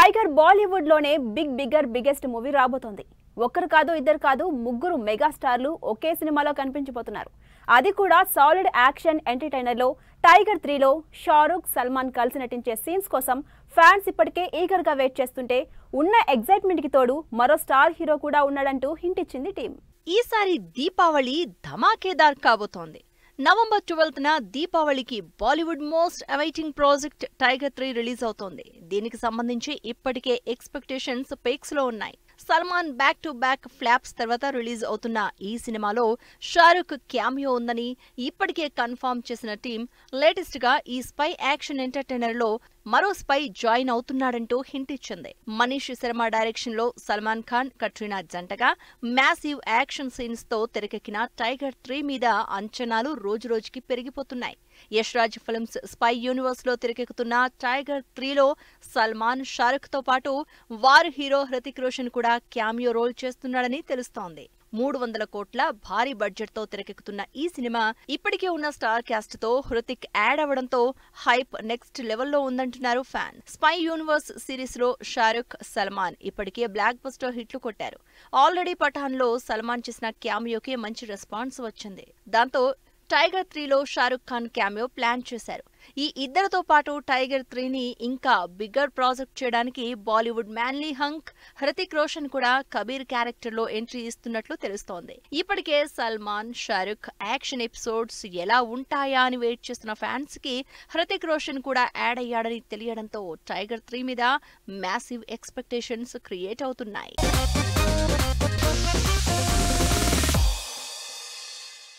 tiger Bollywood లోనే big bigger biggest movie రాబోతోంది ఒక్కరు కాదు ఇద్దరు కాదు ముగ్గురు మెగాస్టార్లు ఒకే సినిమాలో కనిపించబోతున్నారు అది కూడా సాలిడ్ యాక్షన్ ఎంటర్టైనర్ లో టైగర్ త్రీలో షారూక్ సల్మాన్ కలిసి నటించే సీన్స్ కోసం ఫ్యాన్స్ ఇప్పటికే ఈగర్ గా వెయిట్ చేస్తుంటే ఉన్న ఎగ్జైట్మెంట్ కి తోడు మరో స్టార్ హీరో కూడా ఉన్నాడంటూ హింట్ ఇచ్చింది టీం ఈసారి దీపావళి ధమాకేదార్ కాబోతోంది నవంబర్ ట్వెల్త్ న దీపావళికి Bollywood most awaiting project Tiger three release అవుతోంది దీనికి సంబంధించి ఇప్పటికే ఎక్స్పెక్టేషన్స్ పేక్స్ లో ఉన్నాయి Salman back to back flops తర్వాత రిలీజ్ అవుతున్న ఈ సినిమాలో షారుఖ్ క్యామియో ఉందని ఇప్పటికే కన్ఫర్మ్ చేసిన టీం లేటెస్ట్ గా ఈ స్పై యాక్షన్ ఎంటర్టైనర్ లో మరో స్పై జాయిన్ అవుతున్నాడంటూ హింట్ ఇచ్చింది మనీష్ శర్మ డైరెక్షన్ లో సల్మాన్ ఖాన్ కట్రీనా జంటగా మ్యాసివ్ యాక్షన్ సీన్స్ తో తెరకెక్కిన టైగర్ త్రీ మీద అంచనాలు రోజురోజుకి పెరిగిపోతున్నాయి Yash Raj films spy universe లో తెరకెక్కుతున్న టైగర్ త్రీలో సల్మాన్ షారుఖ్ తో పాటు వారు హీరో హృతిక్ రోషన్ కూడా క్యామియో రోల్ చేస్తున్నాడని తెలుస్తోంది మూడు వందల కోట్ల భారీ బడ్జెట్ తో తెరకెక్కుతున్న ఈ సినిమా ఇప్పటికే ఉన్న స్టార్ క్యాస్ట్ తో హృతిక్ యాడ్ అవ్వడంతో హైప్ నెక్స్ట్ లెవెల్లో ఉందంటున్నారు ఫ్యాన్ స్పై యూనివర్స్ సిరీస్ లో షారుఖ్ సల్మాన్ ఇప్పటికే బ్లాక్ బస్టర్ హిట్లు కొట్టారు ఆల్రెడీ పఠాన్ లో సల్మాన్ చేసిన క్యామియోకి మంచి రెస్పాన్స్ వచ్చింది దాంతో టైగర్ త్రీలో షారుఖ్ ఖాన్ క్యామియో ప్లాన్ చేశారు ఈ ఇద్దరితో పాటు టైగర్ త్రీని ఇంకా బిగ్గర్ ప్రాజెక్ట్ చేయడానికి Bollywood manly hunk Hrithik Roshan కూడా కబీర్ క్యారెక్టర్ లో ఎంట్రీ ఇస్తున్నట్లు తెలుస్తోంది ఇప్పటికే సల్మాన్ షారుఖ్ యాక్షన్ ఎపిసోడ్స్ ఎలా ఉంటాయా అని వెయిట్ చేస్తున్న ఫ్యాన్స్ కి హృతిక్ రోషన్ కూడా యాడ్ అయ్యాడని తెలియడంతో టైగర్ త్రీ మీద మ్యాసివ్ ఎక్స్పెక్టేషన్స్ క్రియేట్ అవుతున్నాయి